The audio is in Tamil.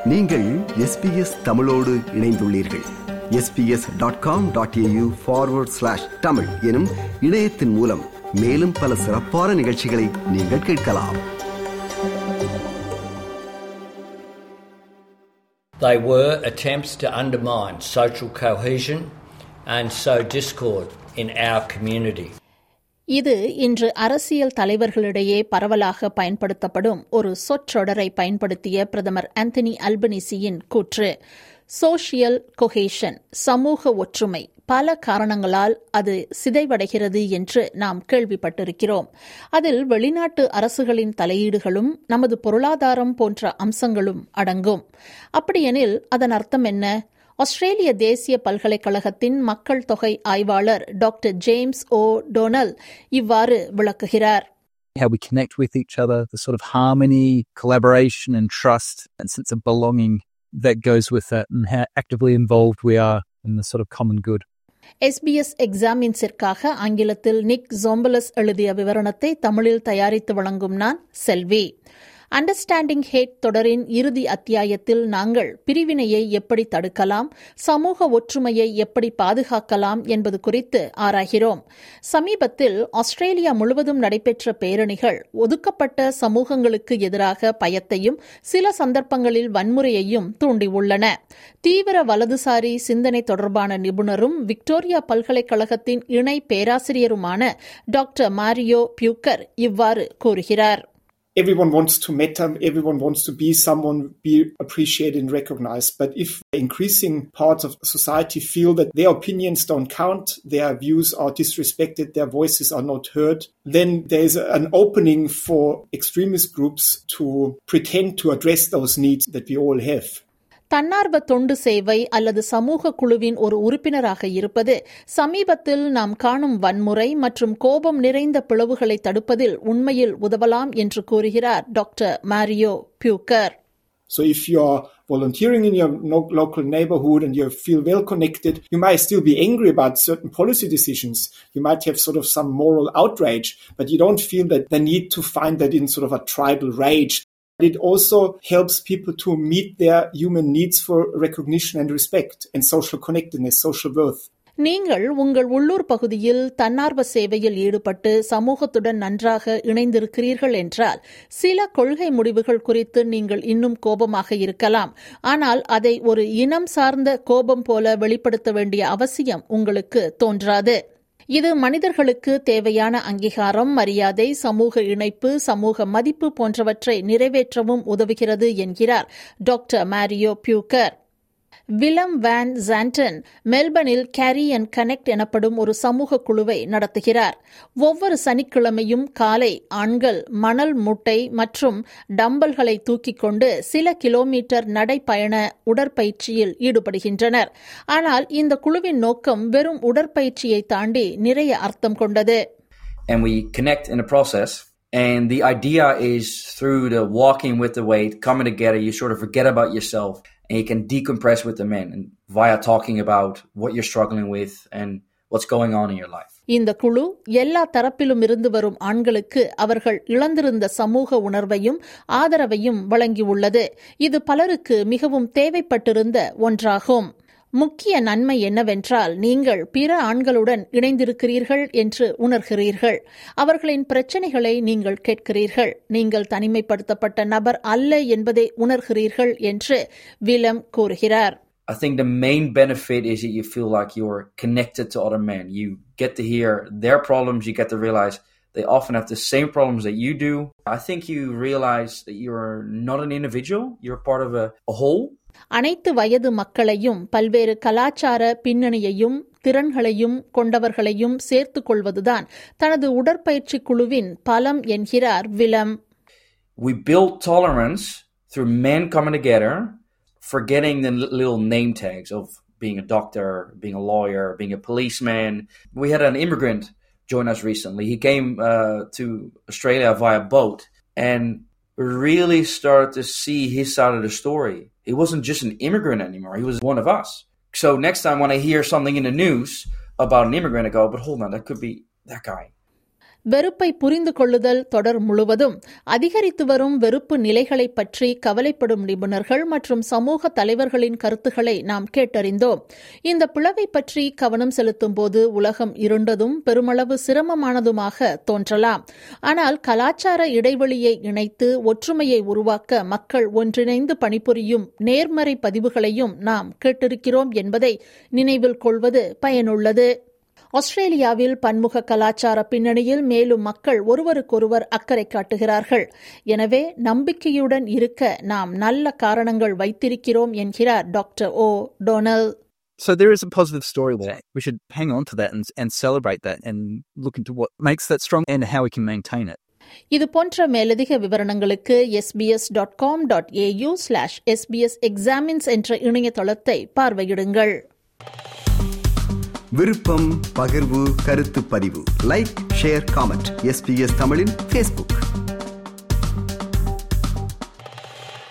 நீங்கள் எஸ்பிஎஸ் தமிழோடு இணைந்துள்ளீர்கள் SBS dot com dot AU forward slash Tamil எனும் இணையத்தின் மூலம் மேலும் பல சிறப்பான நிகழ்ச்சிகளை நீங்கள் கேட்கலாம் They were attempts to undermine social cohesion and sow discord in our community. இது இன்று அரசியல் தலைவர்களிடையே பரவலாக பயன்படுத்தப்படும் ஒரு சொற்றொடரை பயன்படுத்திய பிரதமர் ஆந்தனி அல்பனிசியின் கூற்று சோஷியல் கொஹேஷன் சமூக ஒற்றுமை பல காரணங்களால் அது சிதைவடைகிறது என்று நாம் கேள்விப்பட்டிருக்கிறோம் அதில் வெளிநாட்டு அரசுகளின் தலையீடுகளும் நமது பொருளாதாரம் போன்ற அம்சங்களும் அடங்கும் அப்படியெனில் அதன் அர்த்தம் என்ன ஆஸ்திரேலிய தேசிய பல்கலைக்கழகத்தின் மக்கள் தொகை ஆய்வாளர் டாக்டர் ஜேம்ஸ் ஓ டொனல் இவ்வாறு விளக்குகிறார் how we connect with each other, the sort of harmony, collaboration, and trust and sense of belonging that goes with that, and how actively involved we are in the sort of common good. SBS எக்ஸாமின்ஸிற்காக ஆங்கிலத்தில் நிக் ஜோம்பலஸ் எழுதிய விவரணத்தை தமிழில் தயாரித்து வழங்கும் நான் செல்வி அண்டர்ஸ்டாண்டிங் ஹேட் தொடரின் இறுதி அத்தியாயத்தில் நாங்கள் பிரிவினையை எப்படி தடுக்கலாம் சமூக ஒற்றுமையை எப்படி பாதுகாக்கலாம் என்பது குறித்து ஆராய்கிறோம் சமீபத்தில் ஆஸ்திரேலியா முழுவதும் நடைபெற்ற பேரணிகள் ஒதுக்கப்பட்ட சமூகங்களுக்கு எதிராக பயத்தையும் சில சந்தர்ப்பங்களில் வன்முறையையும் தூண்டியுள்ளன தீவிர வலதுசாரி சிந்தனை தொடர்பான நிபுணரும் விக்டோரியா பல்கலைக்கழகத்தின் இணை பேராசிரியருமான டாக்டர் மாரியோ பியூக்கர் இவ்வாறு கூறுகிறார் everyone wants to matter, everyone wants to be someone, be appreciated and recognized. But if increasing parts of society feel that their opinions don't count, their views are disrespected, their voices are not heard, then there's an opening for extremist groups to pretend to address those needs that we all have. தன்னார்வ தொண்டு சேவை அல்லது சமூக குழுவின் ஒரு உறுப்பினராக இருப்பது சமீபத்தில் நாம் காணும் வன்முறை மற்றும் கோபம் நிறைந்த பிளவுகளை தடுப்பதில் உண்மையில் உதவலாம் என்று கூறுகிறார் doctor Mario பியூக்கர் So if you're volunteering in your no- local neighborhood and you feel well connected, you might still be angry about certain policy decisions. You might have sort of some moral outrage, but you don't feel that the need to find that in sort of a tribal rage. It also helps people to meet their human needs for recognition and respect and social connectedness, social worth. நீங்கள் உங்கள் உள்ளூர் பகுதியில் தன்னார்வ சேவையில் ஈடுபட்டு சமூகத்துடன் நன்றாக இணைந்திருக்கிறீர்கள் என்றால் சில கொள்கை முடிவுகள் குறித்து நீங்கள் இன்னும் கோபமாக இருக்கலாம் ஆனால் அதை ஒரு இனம் சார்ந்த கோபம் போல வெளிப்படுத்த வேண்டிய அவசியம் உங்களுக்கு தோன்றாது இது மனிதர்களுக்கு தேவையான அங்கீகாரம் மரியாதை சமூக இணைப்பு சமூக மதிப்பு போன்றவற்றை நிறைவேற்றவும் உதவுகிறது என்கிறார் டாக்டர் மாரியோ பியூக்கர் விலம் வேன் ஜாண்டன் மெல்பர்னில் கேரி அண்ட் கனெக்ட் எனப்படும் ஒரு சமூக குழுவை நடத்துகிறார் ஒவ்வொரு சனிக்கிழமையும் காலை ஆண்கள் மணல் மூட்டை மற்றும் டம்பல்களை தூக்கிக் கொண்டு சில கிலோமீட்டர் நடைப்பயண உடற்பயிற்சியில் ஈடுபடுகின்றனர் ஆனால் இந்த குழுவின் நோக்கம் வெறும் உடற்பயிற்சியை தாண்டி நிறைய அர்த்தம் கொண்டது and we connect in the process. And the idea is through the walking with the weight, coming together, you sort of forget about yourself and you can decompress with the men and via talking about what you're struggling with and what's going on in your life. இந்த குழு எல்லா தரப்பிலும் இருந்து வரும் ஆண்களுக்கு அவர்கள் இழந்திருந்த சமூக உணர்வையும் ஆதரவையும் வழங்கியுள்ளது இது பலருக்கு மிகவும் தேவைப்பட்டிருந்த ஒன்றாகும் முக்கிய நன்மை என்னவென்றால் நீங்கள் பிற ஆண்களுடன் இணைந்திருக்கிறீர்கள் என்று உணர்கிறீர்கள் அவர்களின் பிரச்சனைகளை நீங்கள் கேட்கிறீர்கள் நீங்கள் தனிமைப்படுத்தப்பட்ட நபர் அல்ல என்பதை உணர்கிறீர்கள் என்று விலம் கூறுகிறார் I think the main benefit is that you feel like you're connected to other men. You get to hear their problems, you get to realize they often have the same problems that you do. I think you realize that you're not an individual, you're part of a, a whole. அனைத்து வயது மக்களையும் பல்வேறு கலாச்சார பின்னணியையும் திறன்களையும் கொண்டவர்களையும் சேர்த்துக் கொள்வதுதான் தனது உடற்பயிற்சி குழுவின் பலம் என்கிறார் விலம் We build tolerance through men coming together, forgetting the li- little name tags of being a doctor, being a lawyer, being a policeman. We had an immigrant join us recently. He came uh, to Australia via boat and really started to see his side of the story. He wasn't just an immigrant anymore, he was one of us. So next time when I hear something in the news about an immigrant, I go, but hold on, that could be that guy. வெறுப்பை புரிந்து கொள்ளுதல் தொடர் முழுவதும் அதிகரித்து வரும் வெறுப்பு நிலைகளை பற்றி கவலைப்படும் நிபுணர்கள் மற்றும் சமூக தலைவர்களின் கருத்துக்களை நாம் கேட்டறிந்தோம் இந்த பிளவை பற்றி கவனம் செலுத்தும் போது உலகம் இருண்டதும் பெருமளவு சிரமமானதுமாக தோன்றலாம் ஆனால் கலாச்சார இடைவெளியை இணைத்து ஒற்றுமையை உருவாக்க மக்கள் ஒன்றிணைந்து பணிபுரியும் நேர்மறை பதிவுகளையும் நாம் கேட்டிருக்கிறோம் என்பதை நினைவில் கொள்வது பயனுள்ளது ஆஸ்திரேலியாவில் பன்முக கலாச்சார பின்னணியில் மேலும் மக்கள் ஒருவருக்கொருவர் அக்கறை காட்டுகிறார்கள் எனவே நம்பிக்கையுடன் இருக்க நாம் நல்ல காரணங்கள் வைத்திருக்கிறோம் என்கிறார் doctor O'Donnell So there is a positive story there. We should hang on to that and, and celebrate that and look into what makes that strong and how we can maintain it. இது போன்ற மேலதிக விவரணங்களுக்கு SBS dot com dot AU slash SBS examines என்ற இணையதளத்தை பார்வையிடுங்கள் விருப்பம் பகிர்வு கருத்து பதிவு லைக் ஷேர் காமெண்ட் எஸ்பிஎஸ் தமிழின் ஃபேஸ்புக்